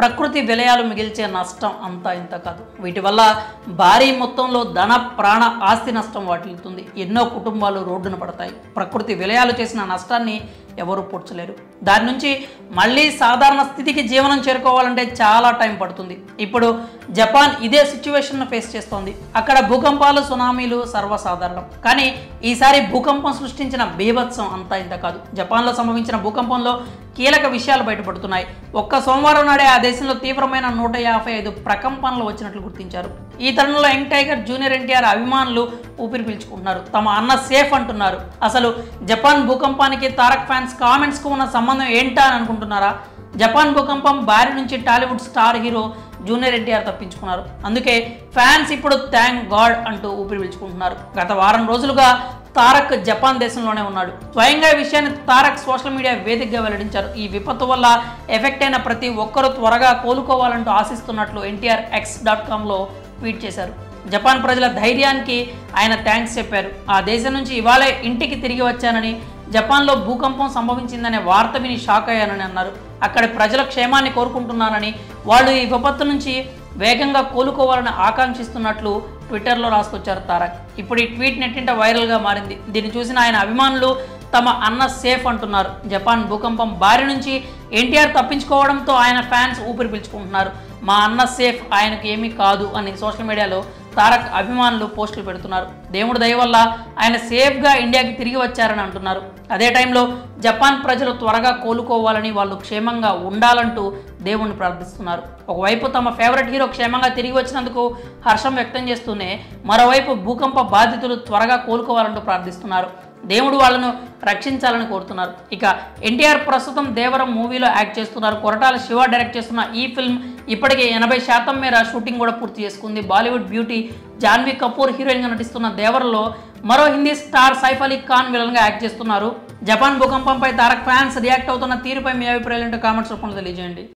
ప్రకృతి విలయాలు మిగిల్చే నష్టం అంతా ఇంత కాదు వీటి వల్ల భారీ మొత్తంలో ధన ప్రాణ ఆస్తి నష్టం వాటిల్లుతుంది ఎన్నో కుటుంబాలు రోడ్డున పడతాయి ప్రకృతి విలయాలు చేసిన నష్టాన్ని ఎవరు పూడ్చలేరు దాని నుంచి మళ్ళీ సాధారణ స్థితికి జీవనం చేరుకోవాలంటే చాలా టైం పడుతుంది ఇప్పుడు జపాన్ ఇదే సిచ్యువేషన్ను ఫేస్ చేస్తోంది అక్కడ భూకంపాలు సునామీలు సర్వసాధారణం కానీ ఈసారి భూకంపం సృష్టించిన బీభత్సం అంతా ఇంత కాదు జపాన్లో సంభవించిన భూకంపంలో కీలక విషయాలు బయటపడుతున్నాయి ఒక్క సోమవారం నాడే ఆ దేశంలో తీవ్రమైన నూట యాభై ఐదు ప్రకంపనలు వచ్చినట్లు గుర్తించారు ఈ తరుణంలో యంగ్ టైగర్ జూనియర్ ఎన్టీఆర్ అభిమానులు ఊపిరి పీల్చుకుంటున్నారు తమ అన్న సేఫ్ అంటున్నారు అసలు జపాన్ భూకంపానికి తారక్ ఫ్యాన్స్ కామెంట్స్కు ఉన్న సంబంధం ఏంటా అని అనుకుంటున్నారా జపాన్ భూకంపం బారి నుంచి Tollywood star hero junior NTR తప్పించుకున్నారు అందుకే ఫ్యాన్స్ ఇప్పుడు థ్యాంక్ గాడ్ అంటూ ఊపిరి పీల్చుకుంటున్నారు గత వారం రోజులుగా తారక్ జపాన్ దేశంలోనే ఉన్నాడు స్వయంగా ఈ విషయాన్ని తారక్ సోషల్ మీడియా వేదికగా వెల్లడించారు ఈ విపత్తు వల్ల ఎఫెక్ట్ అయిన ప్రతి ఒక్కరూ త్వరగా కోలుకోవాలంటూ ఆశిస్తున్నట్లు ఎన్టీఆర్ ఎక్స్ డాట్ కామ్లో ట్వీట్ చేశారు జపాన్ ప్రజల ధైర్యానికి ఆయన థ్యాంక్స్ చెప్పారు ఆ దేశం నుంచి ఇవాళే ఇంటికి తిరిగి వచ్చానని జపాన్లో భూకంపం సంభవించిందనే వార్త విని షాక్ అయ్యానని అన్నారు అక్కడి ప్రజల క్షేమాన్ని కోరుకుంటున్నానని వాళ్ళు ఈ విపత్తు నుంచి వేగంగా కోలుకోవాలని ఆకాంక్షిస్తున్నట్లు ట్విట్టర్లో రాసుకొచ్చారు తారక్ ఇప్పుడు ఈ ట్వీట్ నెట్టింట వైరల్గా మారింది దీన్ని చూసిన ఆయన అభిమానులు తమ అన్న సేఫ్ అంటున్నారు జపాన్ భూకంపం బారి నుంచి ఎన్టీఆర్ తప్పించుకోవడంతో ఆయన ఫ్యాన్స్ ఊపిరి పీల్చుకుంటున్నారు మా అన్న సేఫ్ ఆయనకు ఏమీ కాదు అని సోషల్ మీడియాలో తారక్ అభిమానులు పోస్టులు పెడుతున్నారు దేవుడి దయ వల్ల ఆయన సేఫ్గా ఇండియాకి తిరిగి వచ్చారని అంటున్నారు అదే టైంలో జపాన్ ప్రజలు త్వరగా కోలుకోవాలని వాళ్ళు క్షేమంగా ఉండాలంటూ దేవుణ్ణి ప్రార్థిస్తున్నారు ఒకవైపు తమ ఫేవరెట్ హీరో క్షేమంగా తిరిగి వచ్చినందుకు హర్షం వ్యక్తం చేస్తూనే మరోవైపు భూకంప బాధితులు త్వరగా కోలుకోవాలంటూ ప్రార్థిస్తున్నారు దేవుడు వాళ్ళను రక్షించాలని కోరుతున్నారు ఇక ఎన్టీఆర్ ప్రస్తుతం దేవరం మూవీలో యాక్ట్ చేస్తున్నారు కొరటాల శివ డైరెక్ట్ చేస్తున్న ఈ ఫిల్మ్ ఇప్పటికే ఎనభై శాతం మేర షూటింగ్ కూడా పూర్తి చేసుకుంది బాలీవుడ్ బ్యూటీ జాన్వీ కపూర్ హీరోయిన్గా నటిస్తున్న దేవరలో మరో హిందీ స్టార్ సైఫ్ అలీ ఖాన్ విలన్గా యాక్ట్ చేస్తున్నారు జపాన్ భూకంపంపై తారక్ ఫ్యాన్స్ రియాక్ట్ అవుతున్న తీరుపై మీ అభిప్రాయాలు కామెంట్స్ రూపంలో తెలియజేయండి